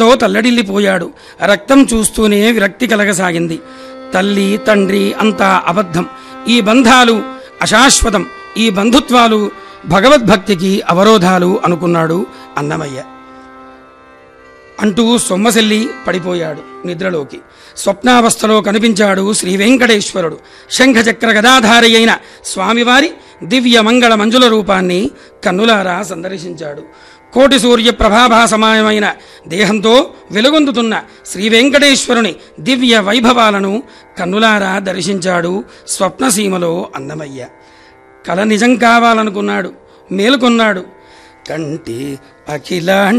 దుఃఖంతో తల్లడిల్లిపోయాడు రక్తం చూస్తూనే విరక్తి కలగసాగింది తల్లి తండ్రి అంతా అబద్ధం ఈ బంధాలు అశాశ్వతం ఈ బంధుత్వాలు భగవద్భక్తికి అవరోధాలు అనుకున్నాడు అన్నమయ్య అంటూ సొమ్మసెల్లి పడిపోయాడు నిద్రలోకి స్వప్నావస్థలో కనిపించాడు శ్రీ వెంకటేశ్వరుడు శంఖచక్ర గదాధారి అయిన స్వామివారి దివ్య మంగళ మంజుల రూపాన్ని కన్నులారా సందర్శించాడు కోటి సూర్య ప్రభాభాసమాయమైన దేహంతో వెలుగొందుతున్న శ్రీ వెంకటేశ్వరుని దివ్య వైభవాలను కన్నులారా దర్శించాడు స్వప్నసీమలో అన్నమయ్య కల నిజం కావాలనుకున్నాడు మేలుకొన్నాడు కంటి అఖిల